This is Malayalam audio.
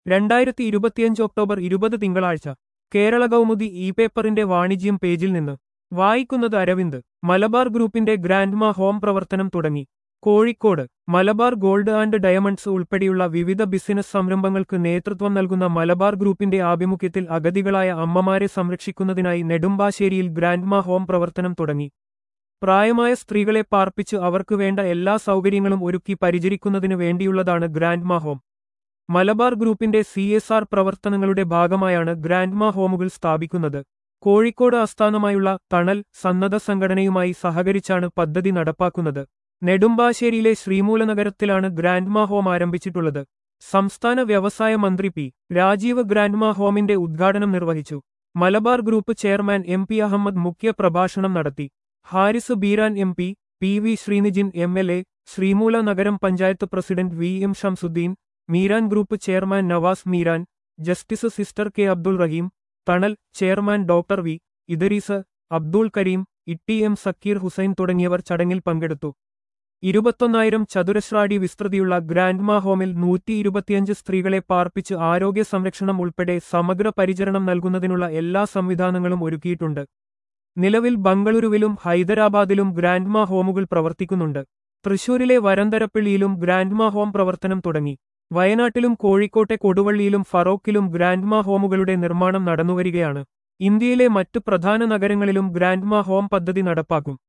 രണ്ടായിരത്തി ഇരുപത്തിയഞ്ച് ഒക്ടോബർ ഇരുപത് തിങ്കളാഴ്ച കേരള കൗമുദി ഇ പേപ്പറിന്റെ വാണിജ്യം പേജിൽ നിന്ന് വായിക്കുന്നത് അരവിന്ദ് മലബാർ ഗ്രൂപ്പിന്റെ ഗ്രാൻഡ്മ ഹോം പ്രവർത്തനം തുടങ്ങി Kozhikode Malabar Gold and Diamonds ഉൾപ്പെടെയുള്ള വിവിധ ബിസിനസ് സംരംഭങ്ങൾക്ക് നേതൃത്വം നൽകുന്ന മലബാർ ഗ്രൂപ്പിന്റെ ആഭിമുഖ്യത്തിൽ അഗതികളായ അമ്മമാരെ സംരക്ഷിക്കുന്നതിനായി നെടുമ്പാശ്ശേരിയിൽ ഗ്രാൻഡ്മ ഹോം പ്രവർത്തനം തുടങ്ങി പ്രായമായ സ്ത്രീകളെ പാർപ്പിച്ച് അവർക്ക് വേണ്ട എല്ലാ സൗകര്യങ്ങളും ഒരുക്കി പരിചരിക്കുന്നതിനു വേണ്ടിയുള്ളതാണ് ഗ്രാൻഡ്മ ഹോം മലബാർ ഗ്രൂപ്പിന്റെ സി എസ് ആർ പ്രവർത്തനങ്ങളുടെ ഭാഗമായാണ് ഗ്രാൻഡ്മ ഹോമുകൾ സ്ഥാപിക്കുന്നത് കോഴിക്കോട് ആസ്ഥാനമായുള്ള തണൽ സന്നദ്ധ സംഘടനയുമായി സഹകരിച്ചാണ് പദ്ധതി നടപ്പാക്കുന്നത് നെടുമ്പാശ്ശേരിയിലെ ശ്രീമൂലനഗരത്തിലാണ് ഗ്രാൻഡ്മ ഹോം ആരംഭിച്ചിട്ടുള്ളത് സംസ്ഥാന വ്യവസായ മന്ത്രി പി രാജീവ് ഗ്രാൻഡ്മ ഹോമിന്റെ ഉദ്ഘാടനം നിർവഹിച്ചു Malabar group chairman M P Ahammed മുഖ്യ പ്രഭാഷണം നടത്തി Haris Beeran M P P V Sreenijin M L A Sreemoolanagaram panchayat president V M Shamsuddin Meeran group chairman Navas Meeran justice sister K Abdul Rahim Thanal chairman doctor V Idrees Abdul Kareem Itty M Zakir Hussain തുടങ്ങിയവർ ചടങ്ങിൽ പങ്കെടുത്തു ഇരുപത്തൊന്നായിരം ചതുരശ്രാടി വിസ്തൃതിയുള്ള ഗ്രാൻഡ്മ ഹോമിൽ നൂറ്റി ഇരുപത്തിയഞ്ച് സ്ത്രീകളെ പാർപ്പിച്ച് ആരോഗ്യ സംരക്ഷണം ഉൾപ്പെടെ സമഗ്ര പരിചരണം നൽകുന്നതിനുള്ള എല്ലാ സംവിധാനങ്ങളും ഒരുക്കിയിട്ടുണ്ട് നിലവിൽ ബംഗളൂരുവിലും ഹൈദരാബാദിലും ഗ്രാൻഡ്മ ഹോമുകൾ പ്രവർത്തിക്കുന്നുണ്ട് തൃശൂരിലെ വരന്തരപ്പള്ളിയിലും ഗ്രാൻഡ്മ ഹോം പ്രവർത്തനം തുടങ്ങി വയനാട്ടിലും കോഴിക്കോട്ടെ കൊടുവള്ളിയിലും ഫറോക്കിലും ഗ്രാൻഡ്മ ഹോമുകളുടെ നിർമ്മാണം നടന്നുവരികയാണ് ഇന്ത്യയിലെ മറ്റു പ്രധാന നഗരങ്ങളിലും ഗ്രാൻഡ്മ ഹോം പദ്ധതി നടപ്പാക്കും